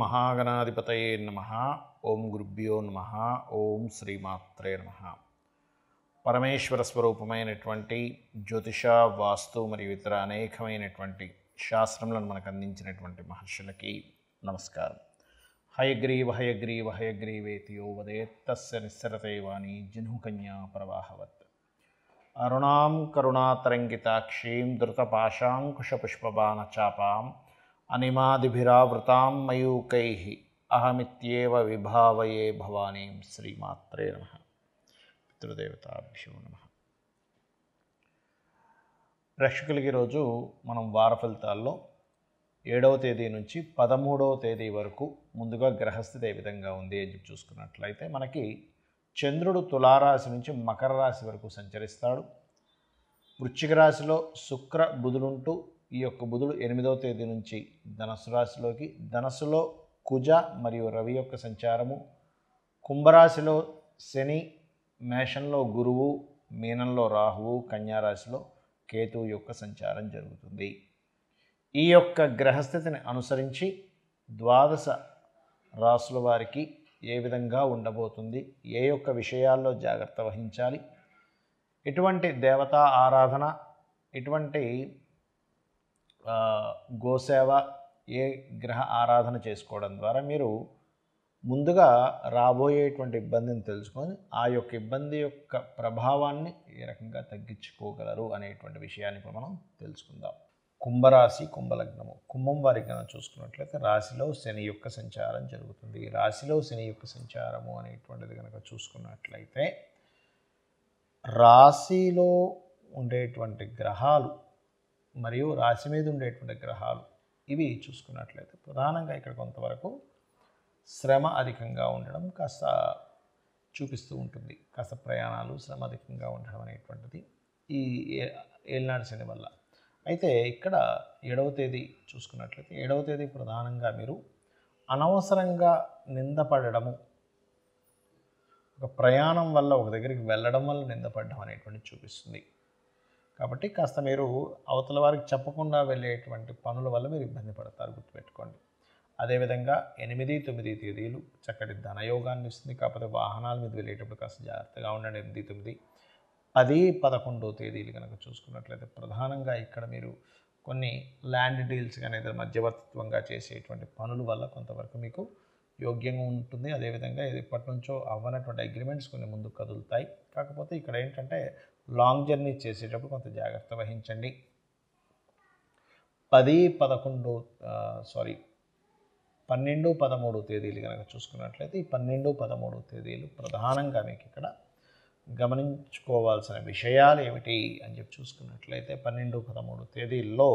మహాగణాధిపతయే నమ ఓం గురుభ్యో నమ ఓం శ్రీమాత్రే నమ పరమేశ్వర స్వరూపమైనటువంటి జ్యోతిష వాస్తు మరియు ఇతర అనేకమైనటువంటి శాస్త్రములను మనకు అందించినటువంటి మహర్షులకి నమస్కారం హయగ్రీవ హయగ్రీవ హయగ్రీవేతియో వదేత్తస్య నిస్సరతే వాణి జిహ్నుకన్యా ప్రవాహవత్ అరుణాం కరుణాతరంగితాక్షీం ధృతపాశాంకుశపుష్పబాణచాపాం అనిమాదిభిరావృతాం మయూకై అహమిత్యేవ విభావయే భవానీం శ్రీమాత్రే నమ పితృదేవతాభ్యో నమ ప్రేక్షకులకి ఈరోజు మనం వార ఫలితాల్లో ఏడవ తేదీ నుంచి పదమూడవ తేదీ వరకు ముందుగా గ్రహస్థితి ఏ విధంగా ఉంది అని చెప్పి చూసుకున్నట్లయితే మనకి చంద్రుడు తులారాశి నుంచి మకర రాశి వరకు సంచరిస్తాడు వృశ్చిక రాశిలో శుక్ర బుధులుంటూ ఈ యొక్క బుధుడు ఎనిమిదవ తేదీ నుంచి ధనస్సు రాశిలోకి ధనస్సులో కుజ మరియు రవి యొక్క సంచారము కుంభరాశిలో శని మేషంలో గురువు మీనంలో రాహువు కన్యారాశిలో కేతువు యొక్క సంచారం జరుగుతుంది ఈ యొక్క గ్రహస్థితిని అనుసరించి ద్వాదశ రాసుల వారికి ఏ విధంగా ఉండబోతుంది ఏ యొక్క విషయాల్లో జాగ్రత్త వహించాలి ఎటువంటి దేవతా ఆరాధన ఎటువంటి ఆ, గోసేవ ఏ గ్రహ ఆరాధన చేసుకోవడం ద్వారా మీరు ముందుగా రాబోయేటువంటి ఇబ్బందిని తెలుసుకొని ఆ యొక్క ఇబ్బంది యొక్క ప్రభావాన్ని ఏ రకంగా తగ్గించుకోగలరు అనేటువంటి విషయాన్ని ఇప్పుడు మనం తెలుసుకుందాం కుంభరాశి కుంభలగ్నము కుంభం వారికి కనుక చూసుకున్నట్లయితే రాశిలో శని యొక్క సంచారం జరుగుతుంది రాశిలో శని యొక్క సంచారము అనేటువంటిది కనుక చూసుకున్నట్లయితే రాశిలో ఉండేటువంటి గ్రహాలు మరియు రాశి మీద ఉండేటువంటి గ్రహాలు ఇవి చూసుకున్నట్లయితే ప్రధానంగా ఇక్కడ కొంతవరకు శ్రమ అధికంగా ఉండడం కాస్త చూపిస్తూ ఉంటుంది కాస్త ప్రయాణాలు శ్రమ అధికంగా ఉండడం అనేటువంటిది ఈ ఏ- ఏలినాడు శని వల్ల అయితే ఇక్కడ ఏడవ తేదీ చూసుకున్నట్లయితే ఏడవ తేదీ ప్రధానంగా మీరు అనవసరంగా నిందపడము ఒక ప్రయాణం వల్ల ఒక దగ్గరికి వెళ్ళడం వల్ల నిందపడడం అనేటువంటిది చూపిస్తుంది కాబట్టి కాస్త మీరు అవతల వారికి చెప్పకుండా వెళ్ళేటువంటి పనుల వల్ల మీరు ఇబ్బంది పడతారు గుర్తుపెట్టుకోండి అదేవిధంగా ఎనిమిది తొమ్మిది తేదీలు చక్కటి ధనయోగాన్ని ఇస్తుంది కాకపోతే వాహనాల మీద వెళ్ళేటప్పుడు కాస్త జాగ్రత్తగా ఉండండి ఎనిమిది తొమ్మిది పది పదకొండో తేదీలు కనుక చూసుకున్నట్లయితే ప్రధానంగా ఇక్కడ మీరు కొన్ని ల్యాండ్ డీల్స్ కానీ ఏదైనా మధ్యవర్తిత్వంగా చేసేటువంటి పనుల వల్ల కొంతవరకు మీకు యోగ్యంగా ఉంటుంది అదేవిధంగా ఇది ఇప్పటి నుంచో అవ్వనటువంటి అగ్రిమెంట్స్ కొన్ని ముందుకు కదులుతాయి కాకపోతే ఇక్కడ ఏంటంటే లాంగ్ జర్నీ చేసేటప్పుడు కొంత జాగ్రత్త వహించండి పది పదకొండు సారీ పన్నెండు పదమూడు తేదీలు కనుక చూసుకున్నట్లయితే ఈ పన్నెండు పదమూడు తేదీలు ప్రధానంగా మీకు ఇక్కడ గమనించుకోవాల్సిన విషయాలు ఏమిటి అని చెప్పి చూసుకున్నట్లయితే పన్నెండు పదమూడు తేదీల్లో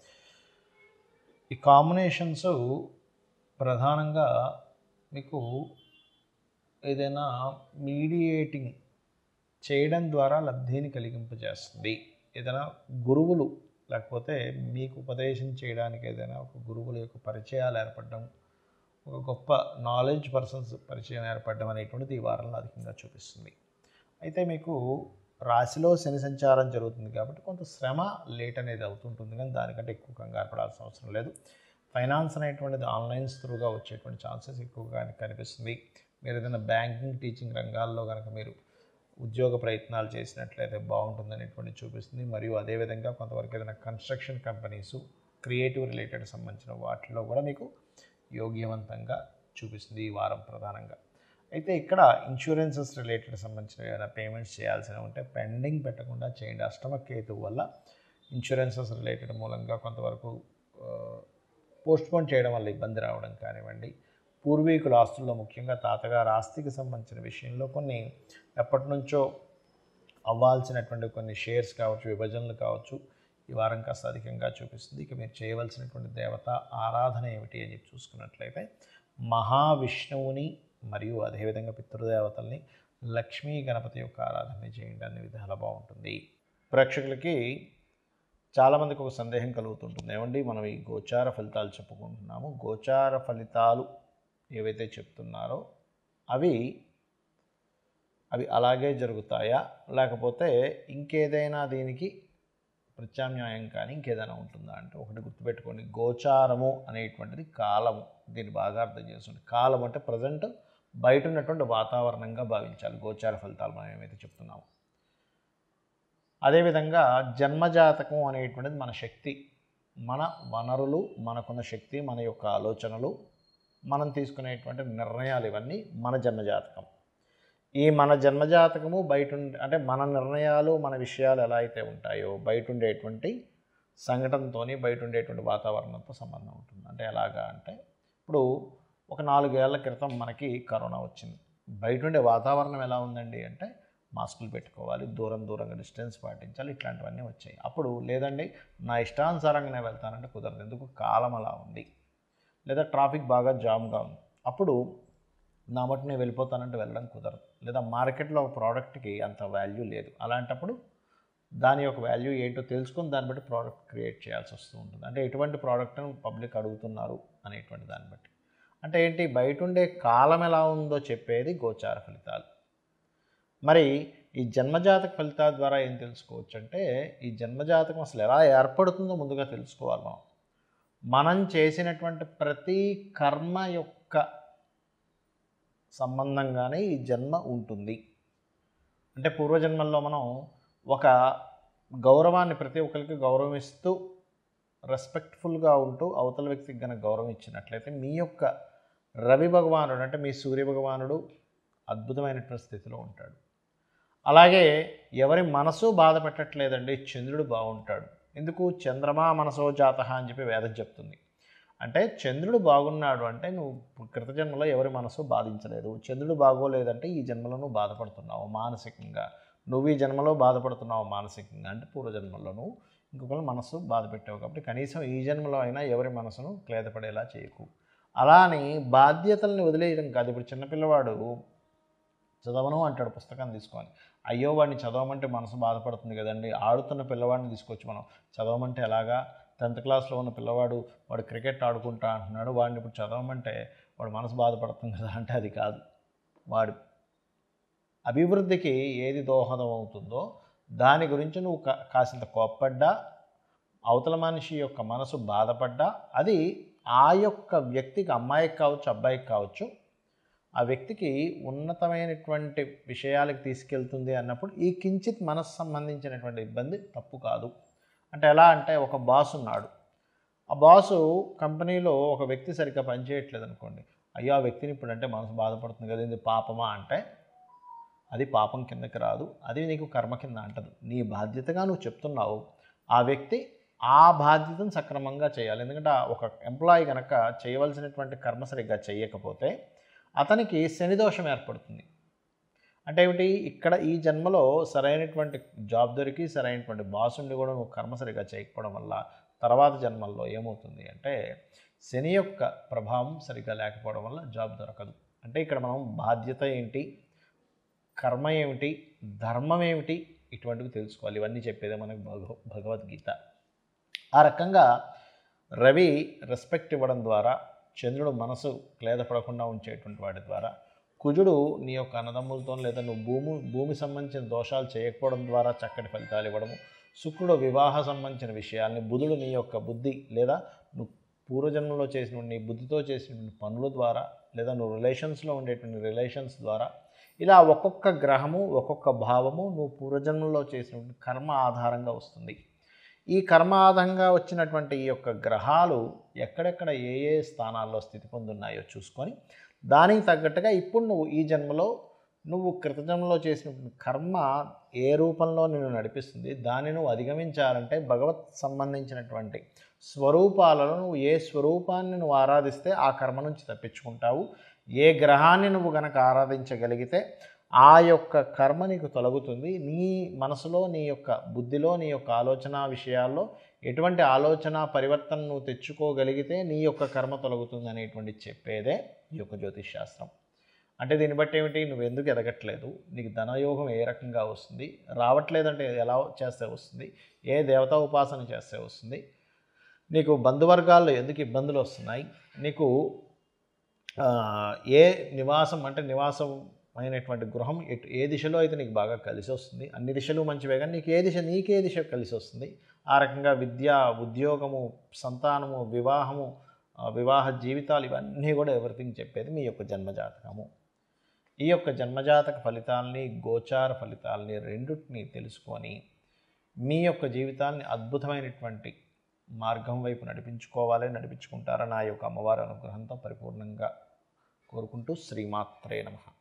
ఈ కాంబినేషన్స్ ప్రధానంగా మీకు ఏదైనా మీడియేటింగ్ చేయడం ద్వారా లబ్ధిని కలిగింపజేస్తుంది ఏదైనా గురువులు లేకపోతే మీకు ఉపదేశం చేయడానికి ఏదైనా ఒక గురువుల యొక్క పరిచయాలు ఏర్పడడం ఒక గొప్ప నాలెడ్జ్ పర్సన్స్ పరిచయం ఏర్పడడం అనేటువంటిది ఈ వారంలో అధికంగా చూపిస్తుంది అయితే మీకు రాశిలో శని సంచారం జరుగుతుంది కాబట్టి కొంత శ్రమ లేట్ అనేది అవుతుంటుంది కానీ దానికంటే ఎక్కువ కంగారు పడాల్సిన అవసరం లేదు ఫైనాన్స్ అనేటువంటిది ఆన్లైన్స్ త్రూగా వచ్చేటువంటి ఛాన్సెస్ ఎక్కువగా కనిపిస్తుంది మీరు ఏదైనా బ్యాంకింగ్ టీచింగ్ రంగాల్లో కనుక మీరు ఉద్యోగ ప్రయత్నాలు చేసినట్లయితే బాగుంటుందనేటువంటి చూపిస్తుంది మరియు అదేవిధంగా కొంతవరకు ఏదైనా కన్స్ట్రక్షన్ కంపెనీస్ క్రియేటివ్ రిలేటెడ్ సంబంధించిన వాటిలో కూడా మీకు యోగ్యవంతంగా చూపిస్తుంది ఈ వారం ప్రధానంగా అయితే ఇక్కడ ఇన్సూరెన్సెస్ రిలేటెడ్ సంబంధించిన ఏదైనా పేమెంట్స్ చేయాల్సి ఉంటే పెండింగ్ పెట్టకుండా చేయండి అష్టమ కేతు వల్ల ఇన్సూరెన్సెస్ రిలేటెడ్ మూలంగా కొంతవరకు పోస్ట్పోన్ చేయడం వల్ల ఇబ్బంది రావడం కానివ్వండి పూర్వీకుల ఆస్తుల్లో ముఖ్యంగా తాతగారు ఆస్తికి సంబంధించిన విషయంలో కొన్ని ఎప్పటి నుంచో అవ్వాల్సినటువంటి కొన్ని షేర్స్ కావచ్చు విభజనలు కావచ్చు ఈ వారం కాస్త అధికంగా చూపిస్తుంది ఇక మీరు చేయవలసినటువంటి దేవత ఆరాధన ఏమిటి అని చెప్పి చూసుకున్నట్లయితే మహావిష్ణువుని మరియు అదేవిధంగా పితృదేవతల్ని లక్ష్మీ గణపతి యొక్క ఆరాధన చేయండి అన్ని విధాలా బాగుంటుంది ప్రేక్షకులకి చాలామందికి ఒక సందేహం కలుగుతుంటుంది ఏమండి మనం ఈ గోచార ఫలితాలు చెప్పుకుంటున్నాము గోచార ఫలితాలు ఏవైతే చెప్తున్నారో అవి అవి అలాగే జరుగుతాయా లేకపోతే ఇంకేదైనా దీనికి ప్రత్యామ్నాయం కానీ ఇంకేదైనా ఉంటుందా అంటే ఒకటి గుర్తుపెట్టుకోండి గోచారము అనేటువంటిది కాలము దీన్ని బాగా అర్థం చేసుకోండి కాలం అంటే ప్రజెంట్ బయట ఉన్నటువంటి వాతావరణంగా భావించాలి గోచార ఫలితాలు మనం ఏమైతే చెప్తున్నామో అదేవిధంగా జన్మజాతకం అనేటువంటిది మన శక్తి మన వనరులు మనకున్న శక్తి మన యొక్క ఆలోచనలు మనం తీసుకునేటువంటి నిర్ణయాలు ఇవన్నీ మన జన్మజాతకం ఈ మన జన్మజాతకము బయట ఉండే అంటే మన నిర్ణయాలు మన విషయాలు ఎలా అయితే ఉంటాయో బయట ఉండేటువంటి సంఘటనతో బయట ఉండేటువంటి వాతావరణంతో సంబంధం ఉంటుంది అంటే ఎలాగా అంటే ఇప్పుడు ఒక నాలుగేళ్ల క్రితం మనకి కరోనా వచ్చింది బయట ఉండే వాతావరణం ఎలా ఉందండి అంటే మాస్కులు పెట్టుకోవాలి దూరం దూరంగా డిస్టెన్స్ పాటించాలి ఇట్లాంటివన్నీ వచ్చాయి అప్పుడు లేదండి నా ఇష్టానుసారంగా నేను వెళ్తానంటే కుదరదు ఎందుకు కాలం అలా ఉంది లేదా ట్రాఫిక్ బాగా జామ్గా ఉంది అప్పుడు నా మటు నేను వెళ్ళిపోతానంటే వెళ్ళడం కుదరదు లేదా మార్కెట్లో ఒక ప్రోడక్ట్కి అంత వాల్యూ లేదు అలాంటప్పుడు దాని యొక్క వాల్యూ ఏంటో తెలుసుకొని దాన్ని బట్టి ప్రోడక్ట్ క్రియేట్ చేయాల్సి వస్తూ ఉంటుంది అంటే ఎటువంటి ప్రోడక్ట్ను పబ్లిక్ అడుగుతున్నారు అనేటువంటి దాన్ని బట్టి అంటే ఏంటి బయట ఉండే కాలం ఎలా ఉందో చెప్పేది గోచార ఫలితాలు మరి ఈ జన్మజాతక ఫలితాల ద్వారా ఏం తెలుసుకోవచ్చు అంటే ఈ జన్మజాతకం అసలు ఎలా ఏర్పడుతుందో ముందుగా తెలుసుకోవాలి మనం మనం చేసినటువంటి ప్రతి కర్మ యొక్క సంబంధంగానే ఈ జన్మ ఉంటుంది అంటే పూర్వజన్మల్లో మనం ఒక గౌరవాన్ని ప్రతి ఒక్కరికి గౌరవం ఇస్తూ రెస్పెక్ట్ఫుల్గా ఉంటూ అవతల వ్యక్తికి కనుక గౌరవం ఇచ్చినట్లయితే మీ యొక్క రవి భగవానుడు అంటే మీ సూర్య భగవానుడు అద్భుతమైనటువంటి స్థితిలో ఉంటాడు అలాగే ఎవరి మనసు బాధ పెట్టట్లేదండి చంద్రుడు బాగుంటాడు ఎందుకు చంద్రమా మనసో జాత అని చెప్పి వేదం చెప్తుంది అంటే చంద్రుడు బాగున్నాడు అంటే నువ్వు కృత జన్మలో ఎవరి మనసు బాధించలేదు చంద్రుడు బాగోలేదంటే ఈ జన్మలో నువ్వు బాధపడుతున్నావు మానసికంగా నువ్వు ఈ జన్మలో బాధపడుతున్నావు మానసికంగా అంటే పూర్వజన్మలో నువ్వు ఇంకొకరి మనసు బాధ పెట్టావు కాబట్టి కనీసం ఈ జన్మలో అయినా ఎవరి మనసును క్లేదపడేలా చేయకు అలా అని బాధ్యతల్ని వదిలేయడం కాదు ఇప్పుడు చిన్నపిల్లవాడు చదవను అంటాడు పుస్తకం తీసుకొని అయ్యో వాడిని చదవమంటే మనసు బాధపడుతుంది కదండి ఆడుతున్న పిల్లవాడిని తీసుకొచ్చి మనం చదవమంటే ఎలాగా టెన్త్ క్లాస్లో ఉన్న పిల్లవాడు వాడు క్రికెట్ ఆడుకుంటా అంటున్నాడు వాడిని ఇప్పుడు చదవమంటే వాడు మనసు బాధపడుతుంది కదా అంటే అది కాదు వాడు అభివృద్ధికి ఏది దోహదం అవుతుందో దాని గురించి నువ్వు కా కాసింత కోప్పడ్డా అవతల మనిషి యొక్క మనసు బాధపడ్డా అది ఆ యొక్క వ్యక్తికి అమ్మాయికి కావచ్చు అబ్బాయికి కావచ్చు ఆ వ్యక్తికి ఉన్నతమైనటువంటి విషయాలకు తీసుకెళ్తుంది అన్నప్పుడు ఈ కించిత్ మనసు సంబంధించినటువంటి ఇబ్బంది తప్పు కాదు అంటే ఎలా అంటే ఒక బాస్ ఉన్నాడు ఆ బాసు కంపెనీలో ఒక వ్యక్తి సరిగ్గా పనిచేయట్లేదు అనుకోండి అయ్యో ఆ వ్యక్తిని ఇప్పుడు అంటే మనసు బాధపడుతుంది కదా ఇది పాపమా అంటే అది పాపం కిందకి రాదు అది నీకు కర్మ కింద అంటదు నీ బాధ్యతగా నువ్వు చెప్తున్నావు ఆ వ్యక్తి ఆ బాధ్యతను సక్రమంగా చేయాలి ఎందుకంటే ఆ ఒక ఎంప్లాయీ కనుక చేయవలసినటువంటి కర్మ సరిగ్గా చేయకపోతే అతనికి శనిదోషం ఏర్పడుతుంది అంటే ఏమిటి ఇక్కడ ఈ జన్మలో సరైనటువంటి జాబ్ దొరికి సరైనటువంటి బాస్ ఉండి కూడా నువ్వు కర్మ సరిగా చేయకపోవడం వల్ల తర్వాత జన్మల్లో ఏమవుతుంది అంటే శని యొక్క ప్రభావం సరిగ్గా లేకపోవడం వల్ల జాబ్ దొరకదు అంటే ఇక్కడ మనం బాధ్యత ఏంటి కర్మ ఏమిటి ధర్మం ఏమిటి ఇటువంటివి తెలుసుకోవాలి ఇవన్నీ చెప్పేదే మనకు భగవ భగవద్గీత ఆ రకంగా రవి రెస్పెక్ట్ ఇవ్వడం ద్వారా చంద్రుడు మనసు క్లేదపడకుండా ఉంచేటువంటి వాటి ద్వారా కుజుడు నీ యొక్క అన్నదమ్ములతో లేదా నువ్వు భూమి భూమి సంబంధించిన దోషాలు చేయకపోవడం ద్వారా చక్కటి ఫలితాలు ఇవ్వడము శుక్రుడు వివాహ సంబంధించిన విషయాల్ని బుధుడు నీ యొక్క బుద్ధి లేదా నువ్వు పూర్వజన్మలో చేసిన నీ బుద్ధితో చేసినటువంటి పనుల ద్వారా లేదా నువ్వు రిలేషన్స్లో ఉండేటువంటి రిలేషన్స్ ద్వారా ఇలా ఒక్కొక్క గ్రహము ఒక్కొక్క భావము నువ్వు పూర్వజన్మలో చేసినటువంటి కర్మ ఆధారంగా వస్తుంది ఈ కర్మ ఆధారంగా వచ్చినటువంటి ఈ యొక్క గ్రహాలు ఎక్కడెక్కడ ఏ ఏ స్థానాల్లో స్థితి పొందున్నాయో చూసుకొని దానికి తగ్గట్టుగా ఇప్పుడు నువ్వు ఈ జన్మలో నువ్వు కృతజన్మలో చేసిన కర్మ ఏ రూపంలో నిన్ను నడిపిస్తుంది దాన్ని నువ్వు అధిగమించాలంటే భగవత్ సంబంధించినటువంటి స్వరూపాలలో నువ్వు ఏ స్వరూపాన్ని నువ్వు ఆరాధిస్తే ఆ కర్మ నుంచి తప్పించుకుంటావు ఏ గ్రహాన్ని నువ్వు గనక ఆరాధించగలిగితే ఆ యొక్క కర్మ నీకు తొలగుతుంది నీ మనసులో నీ యొక్క బుద్ధిలో నీ యొక్క ఆలోచన విషయాల్లో ఎటువంటి ఆలోచన పరివర్తన నువ్వు తెచ్చుకోగలిగితే నీ యొక్క కర్మ తొలగుతుంది అనేటువంటి చెప్పేదే ఈ యొక్క జ్యోతిష్ శాస్త్రం అంటే దీన్ని బట్టి ఏమిటి నువ్వు ఎందుకు ఎదగట్లేదు నీకు ధనయోగం ఏ రకంగా వస్తుంది రావట్లేదంటే ఎలా చేస్తే వస్తుంది ఏ దేవతా ఉపాసన చేస్తే వస్తుంది నీకు బంధువర్గాల్లో ఎందుకు ఇబ్బందులు వస్తున్నాయి నీకు ఆ, ఏ నివాసం అంటే నివాసం అయినటువంటి గృహం ఎటు ఏ దిశలో అయితే నీకు బాగా కలిసి వస్తుంది అన్ని దిశలు మంచివే కానీ నీకు ఏ దిశ నీకే దిశ కలిసి వస్తుంది ఆ రకంగా విద్య ఉద్యోగము సంతానము వివాహము ఆ, వివాహ జీవితాలు ఇవన్నీ కూడా ఎవ్రీథింగ్ చెప్పేది మీ యొక్క జన్మజాతకము ఈ యొక్క జన్మజాతక ఫలితాలని గోచార ఫలితాలని రెండింటిని తెలుసుకొని మీ యొక్క జీవితాన్ని అద్భుతమైనటువంటి మార్గం వైపు నడిపించుకోవాలి నడిపించుకుంటారని ఆ యొక్క అమ్మవారి అనుగ్రహంతో పరిపూర్ణంగా కోరుకుంటూ శ్రీమాత్రే నమః